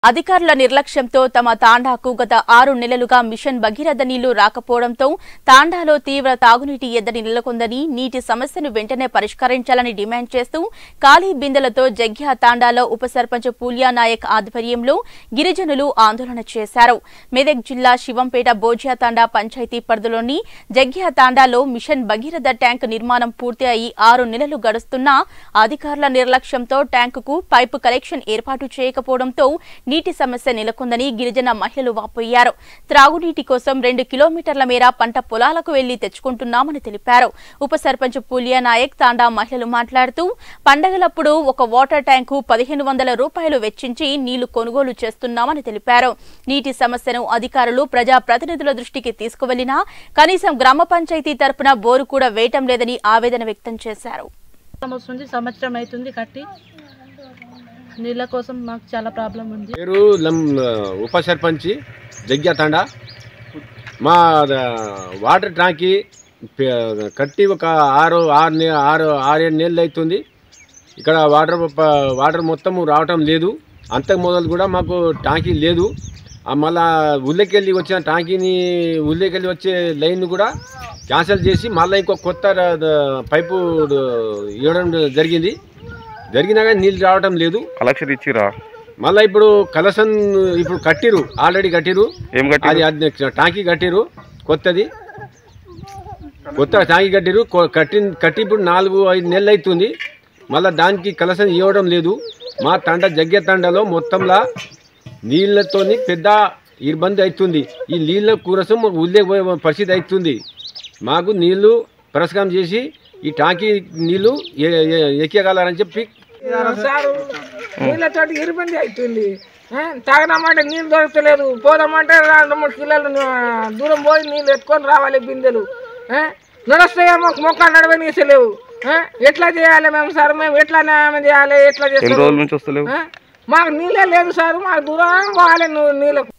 అధికారుల నిర్లక్ష్యంతో తమ తాండాకు గత ఆరు నెలలుగా మిషన్ భగీరథ నీళ్లు రాకపోవడంతో తాండాలో తీవ్ర తాగునీటి ఎద్దడి నెలకొందని నీటి సమస్యను వెంటనే పరిష్కరించాలని డిమాండ్ చేస్తూ ఖాళీ బిందెలతో జగ్గ్యా తాండాలో ఉప సర్పంచ్ పూల్యా నాయక్ ఆధ్వర్యంలో గిరిజనులు ఆందోళన చేశారు మెదక్ జిల్లా శివంపేట బోజియా తాండా పంచాయతీ పరిధిలోని జగ్గ్యా తాండాలో మిషన్ భగీరథ ట్యాంక్ నిర్మాణం పూర్తి అయి ఆరు నెలలు గడుస్తున్నా అధికారుల నిర్లక్ష్యంతో ట్యాంకుకు పైపు కలెక్షన్ ఏర్పాటు చేయకపోవడంతో నీటి సమస్య నెలకొందని గిరిజన మహిళలు వాపోయారు త్రాగునీటి కోసం రెండు కిలోమీటర్ల మేర పంట పొలాలకు వెళ్లి తెచ్చుకుంటున్నామని తెలిపారు ఉప సర్పంచ్ పూలియా నాయక్ తాండా మహిళలు మాట్లాడుతూ పండగలప్పుడు ఒక వాటర్ ట్యాంకు పదిహేను వందల రూపాయలు వెచ్చించి నీళ్లు కొనుగోలు చేస్తున్నామని తెలిపారు నీటి సమస్యను అధికారులు ప్రజా ప్రతినిధుల దృష్టికి తీసుకువెళ్లినా కనీసం గ్రామ పంచాయతీ తరపున బోరు కూడా వేయటం లేదని ఆవేదన వ్యక్తం చేశారు వస్తుంది సంవత్సరం అవుతుంది కట్టి నీళ్ళ కోసం మాకు చాలా ప్రాబ్లం ఉంది పేరు లం ఉప సర్పంచి జగ్గ్యా తాండా మా ద- వాటర్ ట్యాంకి పే- కట్టి ఒక ఆరు ఆరు నే ఆరు ఆరేడు నెలలు అవుతుంది ఇక్కడ వాటర్ ప- వాటర్ మొత్తము రావటం లేదు అంతకు మొదలు కూడా మాకు ట్యాంకీ లేదు ఆ మళ్ళా ఉల్లెకెళ్ళి వచ్చిన ట్యాంకీని ఉల్లెకెళ్ళి వచ్చే లైన్ కూడా క్యాన్సిల్ చేసి మళ్ళీ ఇంకో కొత్త ర- ద- పైపు డ- ఇవ్వడం జరిగింది జరిగినా కానీ నీళ్ళు రావటం లేదు కలెక్షన్ ఇచ్చిరా మళ్ళీ ఇప్పుడు కలసం ఇప్పుడు కట్టిరు ఆల్రెడీ కట్టిరు ఏం అది కట్టి అది టాంకీ కట్టిరు కొత్తది కొత్త టాంకీ కట్టిరు కొ- కట్టి కట్టి ఇప్పుడు నాలుగు ఐదు నెలలు అవుతుంది మళ్ళీ దానికి కలసం ఇవ్వడం లేదు మా తండ జగ్గె తండలో మొత్తంలా నీళ్ళతోని పెద్ద ఇబ్బంది అవుతుంది ఈ నీళ్ళ కూరసం ఉల్లే పోయే పరిస్థితి అవుతుంది మాకు నీళ్లు పురస్కారం చేసి ఈ టాంకీ నీళ్లు ఎ- ఎ- ఎక్కగలరని చెప్పి సారు నీళ్ళతోటి ఇబ్బంది అవుతుంది ఆ, తాగదామంటే నీళ్ళు దొరకలేదు పోదామంటే రెండు మూడు కిలోలు ఆ, దూరం పోయి నీళ్ళు ఎత్తుకొని రావాలి బిందెలు ఆ, నడుస్తాయేమో మొక్కలు నడవనీసలేవు ఆ, ఎట్లా చేయాలి మేము సార్ మేము ఎట్లా న్యాయం చేయాలి ఎట్లా ఎన్ని చేస్తాం రోజుల నుంచి వస్తలేవు ఆ, మాకు నీళ్ళే లేదు సార్ మాకు దూరం పోవాలి నువ్వు నీళ్ళకు